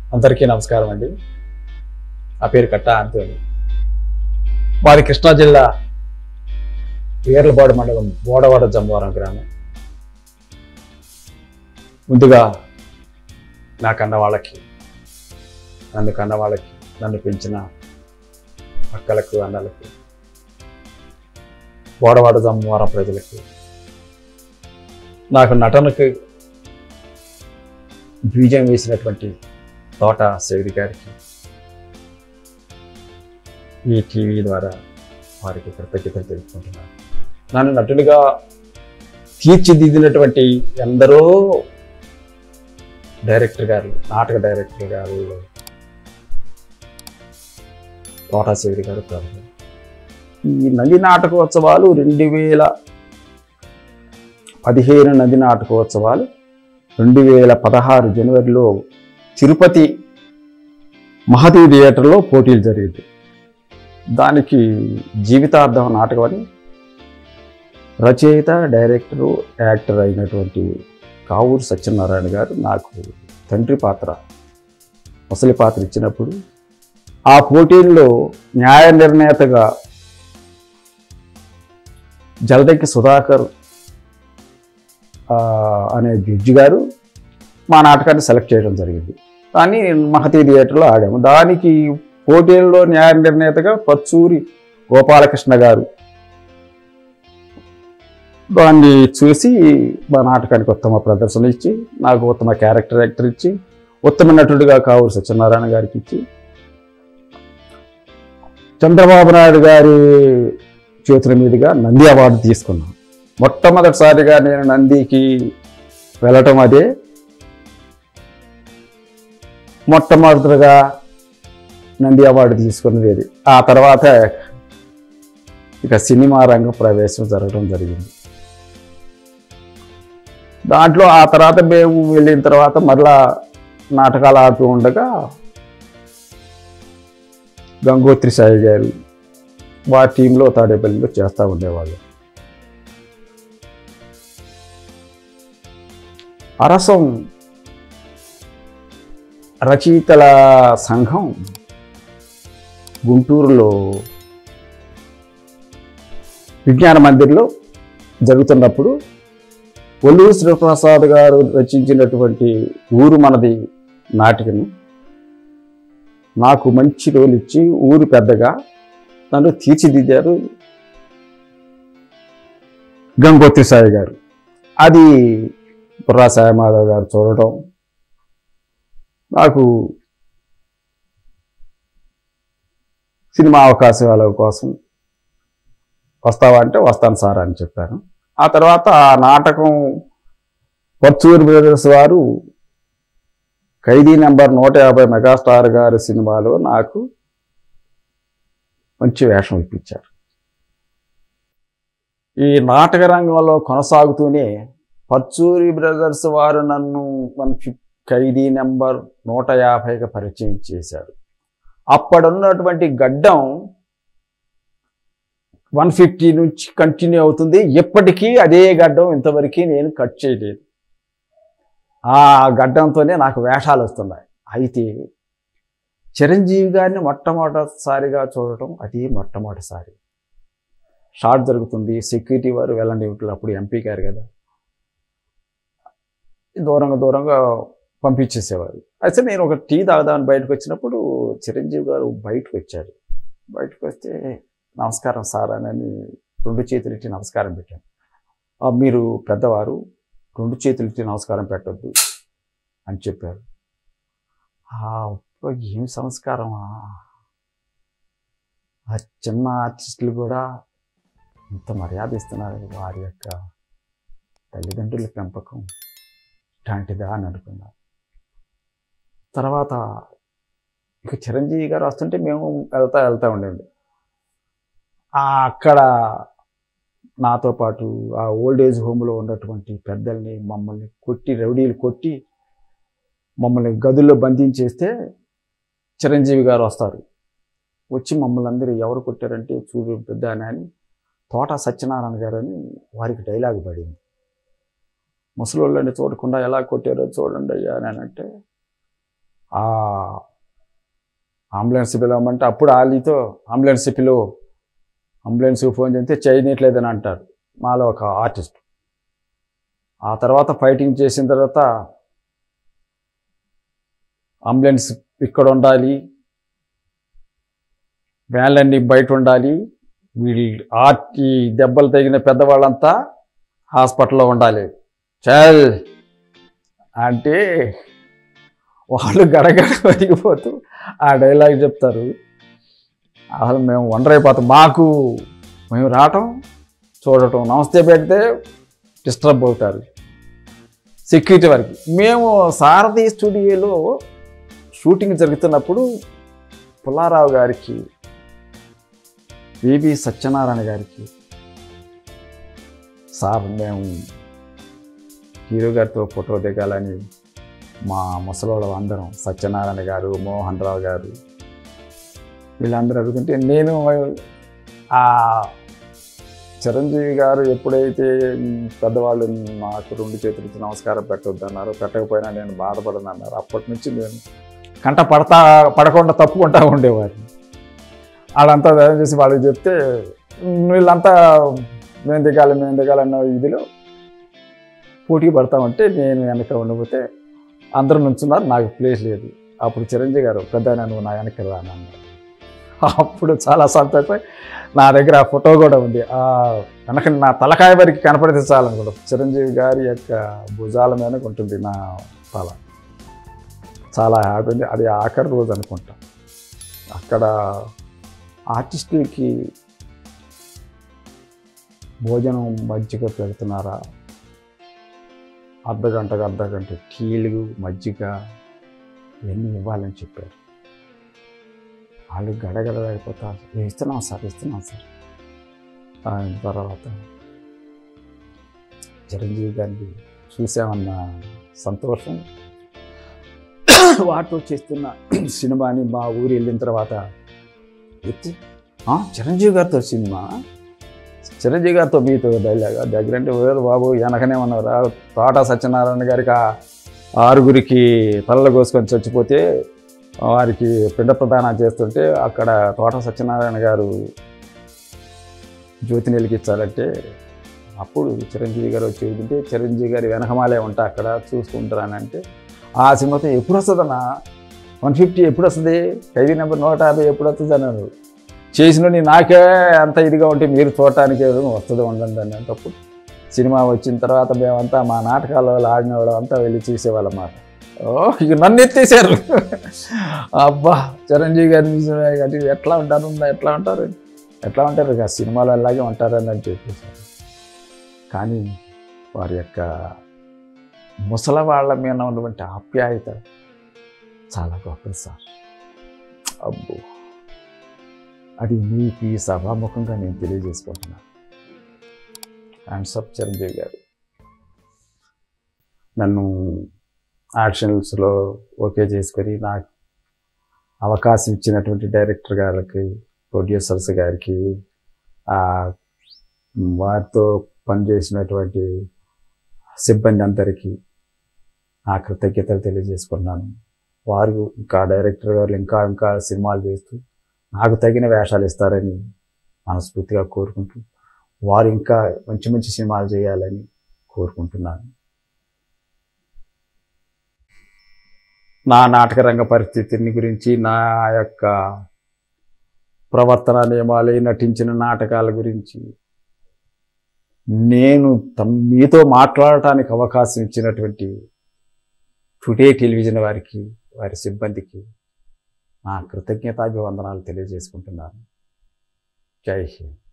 అందరికీ నమస్కారం అండి నా పేరు కట్టా అంతోని మాది కృష్ణా జిల్లా వీర్లపాడు మండలం బోడవాడ జమ్మవరం గ్రామం ముందుగా నా కన్న వాళ్ళకి నన్ను కన్న వాళ్ళకి నన్ను పెంచిన అక్కలకు అన్నలకు బోడవాడ జమ్మవరం ప్రజలకు నాకు నటనకు బీజం వేసినటువంటి తోట శివరి గారికి ఈ టీవీ ద్వారా వారికి కృతజ్ఞతలు తెలుపుకుంటున్నాను నన్ను నటుడిగా తీర్చిదిద్దినటువంటి ఎందరో డైరెక్టర్ గారు నాటక డైరెక్టర్ గారు తోటా శివరి గారు ప్రభు ఈ నది నాటకోత్సవాలు రెండు వేల పదిహేను నది నాటకోత్సవాలు రెండు వేల పదహారు జనవరిలో తిరుపతి మహతీ థియేటర్లో పోటీలు జరిగింది దానికి జీవితార్థం నాటకం అని రచయిత డైరెక్టరు యాక్టర్ అయినటువంటి కావూరు సత్యనారాయణ గారు నాకు తండ్రి పాత్ర ముసలి పాత్ర ఇచ్చినప్పుడు ఆ పోటీల్లో న్యాయ నిర్ణేతగా జలదక్కి సుధాకర్ ఆ, అనే జడ్జి గారు మా నాటకాన్ని సెలెక్ట్ చేయడం జరిగింది కానీ మహతీ థియేటర్లో ఆడాము దానికి పోటీల్లో న్యాయ నిర్ణేతగా పచ్చూరి గోపాలకృష్ణ గారు దాన్ని చూసి మా నాటకానికి ఉత్తమ ప్రదర్శన ఇచ్చి నాకు ఉత్తమ క్యారెక్టర్ యాక్టర్ ఇచ్చి ఉత్తమ నటుడిగా కావూరు సత్యనారాయణ గారికి ఇచ్చి చంద్రబాబు నాయుడు గారి చేతుల మీదుగా నంది అవార్డు తీసుకున్నాను మొట్టమొదటిసారిగా నేను నందికి వెళ్ళటం అదే మొట్టమొదటిగా నంది అవార్డు తీసుకున్నది అది ఆ తర్వాత ఇక సినిమా రంగ ప్రవేశం జరగడం జరిగింది దాంట్లో ఆ తర్వాత మేము వెళ్ళిన తర్వాత మరలా నాటకాలు ఆడుతూ ఉండగా గంగోత్రి సాయి గారు వారి టీంలో తాడేపల్లిలో చేస్తూ ఉండేవాళ్ళు అరసం రచయితల సంఘం గుంటూరులో విజ్ఞాన మందిర్లో జరుగుతున్నప్పుడు ఒల్లూరు శ్రీప్రసాద్ గారు రచించినటువంటి ఊరు మనది నాటికను నాకు మంచి రోల్ ఇచ్చి ఊరు పెద్దగా నన్ను తీర్చిదిద్దారు గంగోత్రి సాయి గారు అది బుర్రా సాయిమాధవ్ గారు చూడటం నాకు సినిమా అవకాశాల కోసం వస్తావా అంటే వస్తాను సార్ అని చెప్పాను ఆ తర్వాత ఆ నాటకం పర్చూర్ బ్రదర్స్ వారు ఖైదీ నెంబర్ నూట యాభై మెగాస్టార్ గారి సినిమాలో నాకు మంచి వేషం ఇప్పించారు ఈ నాటక రంగంలో కొనసాగుతూనే పర్చూరి బ్రదర్స్ వారు నన్ను వన్ ఫిఫ్ ఖైదీ నెంబర్ నూట యాభైగా పరిచయం చేశారు అప్పుడున్నటువంటి గడ్డం వన్ ఫిఫ్టీ నుంచి కంటిన్యూ అవుతుంది ఎప్పటికీ అదే గడ్డం ఇంతవరకు నేను కట్ చేయలేదు ఆ గడ్డంతోనే నాకు వేషాలు వస్తున్నాయి అయితే చిరంజీవి గారిని మొట్టమొదటిసారిగా చూడటం అది మొట్టమొదటిసారి షార్ట్ జరుగుతుంది సెక్యూరిటీ వారు వెళ్ళండి ఇట్లు అప్పుడు ఎంపీ గారు కదా దూరంగా దూరంగా పంపించేసేవారు అయితే నేను ఒక టీ తాగుదామని బయటకు వచ్చినప్పుడు చిరంజీవి గారు బయటకు వచ్చారు బయటకు వస్తే నమస్కారం సార్ అని రెండు చేతులు ఇట్టి నమస్కారం పెట్టాను "ఆ, మీరు పెద్దవారు రెండు చేతులు ఇట్టి నమస్కారం పెట్టొద్దు అని చెప్పారు "ఆ, అబ్బా, ఏం సంస్కారమా ఆ చిన్న ఆర్టిస్టులు కూడా ఇంత మర్యాద ఇస్తున్నారు వారి యొక్క తల్లిదండ్రుల పెంపకం ఇట్లాంటిదా అని అనుకున్నాను తర్వాత ఇక చిరంజీవి గారు వస్తుంటే మేము వెళ్తా వెళ్తా ఉండేది ఆ అక్కడ నాతో పాటు ఆ ఓల్డ్ ఏజ్ హోమ్లో ఉన్నటువంటి పెద్దల్ని మమ్మల్ని కొట్టి రౌడీలు కొట్టి మమ్మల్ని గదుల్లో బంధించేస్తే చిరంజీవి గారు వస్తారు వచ్చి మమ్మల్ని అందరూ ఎవరు కొట్టారంటే చూడు పెద్ద ఆయన అని తోట సత్యనారాయణ గారు అని వారికి డైలాగ్ పడింది ముసలోళ్ళని చూడకుండా ఎలా కొట్టారో చూడండి అయ్యా అని అంటే ఆ అంబులెన్స్ పిలవమంటే అప్పుడు ఆలీతో అంబులెన్స్ పిలువు అంబులెన్స్ ఫోన్ చేస్తే చేయనట్లేదని అంటారు మాలో ఒక ఆర్టిస్ట్ ఆ తర్వాత ఫైటింగ్ చేసిన తర్వాత అంబులెన్స్ ఇక్కడ ఉండాలి వ్యాన్లన్నీ బయట ఉండాలి వీళ్ళు ఆర్టి దెబ్బలు తగిన పెద్దవాళ్ళంతా హాస్పిటల్లో ఉండాలి చల్ అంటే వాళ్ళు గడగడ వరిగిపోతూ ఆ డైలాగ్ చెప్తారు అసలు మేము వండరైపోతాం మాకు మేము రావటం చూడటం నమస్తే పెడితే డిస్టర్బ్ అవుతారు సెక్యూరిటీ వరకు మేము సారథి స్టూడియోలో షూటింగ్ జరుగుతున్నప్పుడు పుల్లారావు గారికి వివి సత్యనారాయణ గారికి సార్ మేము హీరో గారితో ఫోటో దిగాలని మా ముసలోళ్ళ అందరం సత్యనారాయణ గారు మోహన్ రావు గారు వీళ్ళందరూ అడుగుతుంటే నేను ఆ చిరంజీవి గారు ఎప్పుడైతే పెద్దవాళ్ళు నాకు రెండు చేతులకి నమస్కారం పెట్టొద్దన్నారో పెట్టకపోయినా నేను బాధపడను అన్నారు అప్పటి నుంచి నేను కంట పడతా పడకుండా తప్పుకుంటా ఉండేవాడిని వాళ్ళంతా ధైర్యం చేసి వాళ్ళకి చెప్తే వీళ్ళంతా మేము దిగాలి మేము దిగాలన్న ఇదిలో పోటీ పడతామంటే నేను వెనక ఉండిపోతే అందరూ నుంచున్నారు నాకు ప్లేస్ లేదు అప్పుడు చిరంజీవి గారు పెద్ద నువ్వు నా వెనక రాను అన్నారు అప్పుడు చాలా సంతోషం నా దగ్గర ఆ ఫోటో కూడా ఉంది ఆ వెనక నా తలకాయ వరకు కనపడితే చాలనుకుంటా చిరంజీవి గారి యొక్క భుజాల మీద ఉంటుంది నా తల చాలా హ్యాపీ ఉంది అది ఆఖరి రోజు అనుకుంటా అక్కడ ఆర్టిస్టులకి భోజనం మజ్జిగ పెడుతున్నారా అర్ధ గంటకు అర్ధ గంట టీలు మజ్జిగ ఇవన్నీ ఇవ్వాలని చెప్పారు వాళ్ళు గడగడ అయిపోతారు ఇస్తున్నాం సార్ ఇస్తున్నాం సార్ ఆయన తర్వాత చిరంజీవి గారిని చూసామన్న సంతోషం వాటితో చేస్తున్న సినిమాని మా ఊరు వెళ్ళిన తర్వాత ఎత్తి "ఆ, చిరంజీవి గారితో సినిమా చిరంజీవి గారితో మీతో డైలాగ్ దగ్గరంటే వేరు బాబు వెనకనే ఉన్నారా తోట సత్యనారాయణ గారికి ఆ ఆరుగురికి తలలు కోసుకొని చచ్చిపోతే వారికి పిండ ప్రదానం చేస్తుంటే అక్కడ తోట సత్యనారాయణ గారు జ్యోతిని వెలిగించాలంటే అప్పుడు చిరంజీవి గారు వచ్చి వెళ్తుంటే చిరంజీవి గారి వెనకమాలే ఉంటా అక్కడ చూసుకుంటారనంటే ఆ సినిమాతో ఎప్పుడు వస్తుందన్నా వన్ ఫిఫ్టీ ఎప్పుడు వస్తుంది ఖైదీ నెంబర్ నూట యాభై ఎప్పుడు వస్తుంది అన్నారు చేసిన నాకే అంత ఇదిగా ఉంటే మీరు చూడటానికి ఏదో వస్తుంది ఉండండి అని అప్పుడు సినిమా వచ్చిన తర్వాత మేమంతా మా నాటకాల వాళ్ళు ఆడిన వాళ్ళు అంతా వెళ్ళి చూసేవాళ్ళం మాట ఓ ఇక నన్ను ఎత్తేసారు అబ్బా చిరంజీవి గారిని చూసిన కాబట్టి ఎట్లా ఉంటారు ఎట్లా ఉంటారు ఎట్లా ఉంటారు ఇక సినిమాలో అలాగే ఉంటారని అని చెప్పేసారు కానీ వారి యొక్క ముసల వాళ్ళ మీద ఉన్నటువంటి ఆప్యాయత చాలా గొప్పది సార్ అబ్బో అది మీకు ఈ సభాముఖంగా నేను తెలియజేసుకుంటున్నాను హ్యాండ్స్ అప్ చిరంజీవి గారు నన్ను యాక్షన్స్లో ఓకే చేసుకొని నాకు అవకాశం ఇచ్చినటువంటి డైరెక్టర్ గారికి ప్రొడ్యూసర్స్ గారికి ఆ వారితో పనిచేసినటువంటి సిబ్బంది అందరికీ నా కృతజ్ఞతలు తెలియజేసుకున్నాను వారు ఇంకా డైరెక్టర్ గారు ఇంకా ఇంకా సినిమాలు చేస్తూ నాకు తగిన వేషాలు ఇస్తారని మనస్ఫూర్తిగా కోరుకుంటూ వారు ఇంకా మంచి మంచి సినిమాలు చేయాలని కోరుకుంటున్నాను నా నాటక రంగ పరిస్థితిని గురించి నా యొక్క ప్రవర్తన నియమాలు నటించిన నాటకాల గురించి నేను తమ్ మీతో మాట్లాడటానికి అవకాశం ఇచ్చినటువంటి టుడే టెలివిజన్ వారికి వారి సిబ్బందికి నా కృతజ్ఞతాభివందనాలు తెలియజేసుకుంటున్నాను జై హింద్